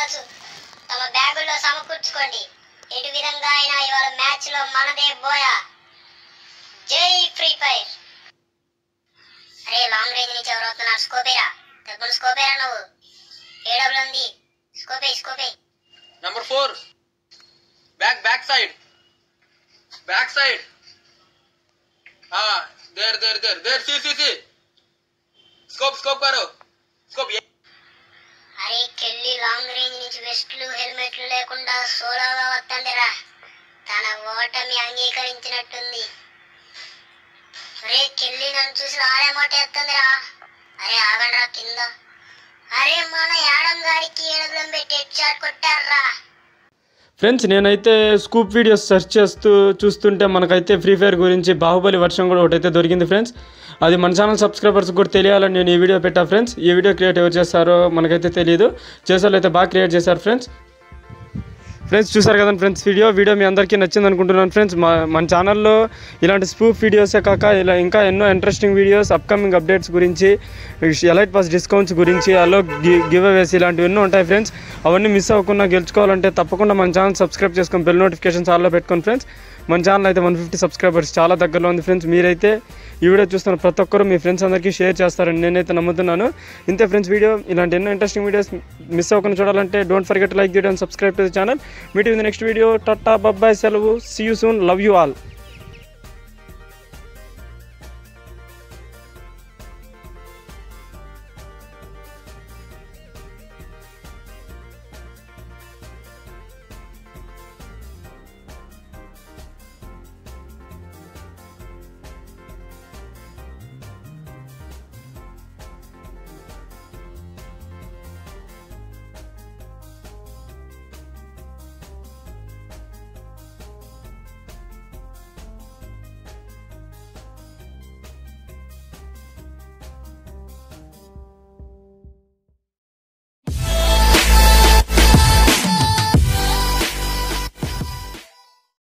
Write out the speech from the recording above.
Balls తమ బ్యాగుల్లో సమకూర్చుకోండి ఎటు విధంగా అయినా ఇవాళ మ్యాచ్ లో మనదే బోయా జై ఫ్రీ ఫైర్ అరే లాంగ్ రేంజ్ నుంచి ఎవరు వస్తున్నారు స్కోపేరా తగ్గులు స్కోపేరా నువ్వు ఏడబ్లు ఉంది స్కోపే స్కోపే Number four. Back, back side. Back side. Ah, there, there, there, there. See, see, see. Scope, scope करो. Scope. ये. అరే కెళ్ళి లాంగ్ రేంజ్ నుంచి వెస్ట్లు హెల్మెట్లు లేకుండా సోలోగా వస్తుందిరా తన ఓటమి అంగీకరించినట్టుంది అరే కెళ్ళి నన్ను చూసి ఆడేమోట ఎత్తుందిరా అరే ఆగండ్రా కింద అరే మన యాడం గాడికి ఏడుగులం పెట్టి హెడ్ షాట్ కొట్టారా ఫ్రెండ్స్ నేనైతే స్కూప్ వీడియోస్ సెర్చ్ చేస్తూ చూస్తుంటే మనకైతే ఫ్రీ ఫైర్ గురించి బాహుబలి వర్షం కూడా ఒకటైతే దొరికింది ఫ్రెండ్స్ అది మన ఛానల్ సబ్స్క్రైబర్స్ కూడా తెలియాలని నేను ఈ వీడియో పెట్టా ఫ్రెండ్స్ ఈ వీడియో క్రియేట్ ఎవరు చేస్తారో మనకైతే తెలియదు చేసే అయితే బాగా క్రియేట్ చేశారు ఫ్రెండ్స్ ఫ్రెండ్స్ చూసారు కదండి ఫ్రెండ్స్ వీడియో వీడియో మీ అందరికీ నచ్చింది అనుకుంటున్నాను ఫ్రెండ్స్ మా మన ఛానల్లో ఇలాంటి స్పూఫ్ వీడియోసే కాక ఇలా ఇంకా ఎన్నో ఇంట్రెస్టింగ్ వీడియోస్ అప్కమింగ్ అప్డేట్స్ గురించి ఎలైట్ పాస్ డిస్కౌంట్స్ గురించి అలో గివ్ అవేస్ ఇలాంటివి ఎన్నో ఉంటాయి ఫ్రెండ్స్ అవన్నీ మిస్ అవ్వకుండా గెలుచుకోవాలంటే తప్పకుండా మన ఛానల్ సబ్స్క్రైబ్ చేసుకొని బెల్ నోటిఫికేషన్స్ ఆల్లో పెట్టుకోండి ఫ్రెండ్స్ మన ఛానల్ అయితే వన్ ఫిఫ్టీ సబ్స్క్రైబర్స్ చాలా దగ్గరలో ఉంది ఫ్రెండ్స్ మీరైతే ఈ వీడియో చూస్తున్న ప్రతి ఒక్కరు మీ ఫ్రెండ్స్ అందరికీ షేర్ చేస్తారని నేనైతే నమ్ముతున్నాను ఇంతే ఫ్రెండ్స్ వీడియో ఇలాంటి ఎన్నో ఇంట్రెస్టింగ్ వీడియోస్ మిస్ అవ్వకుండా చూడాలంటే డోంట్ ఫర్గెట్ లైక్ చేయడం subscribe to the channel meet in the next video టట్టా బబ్బాయ్ సెలవు see you soon love you all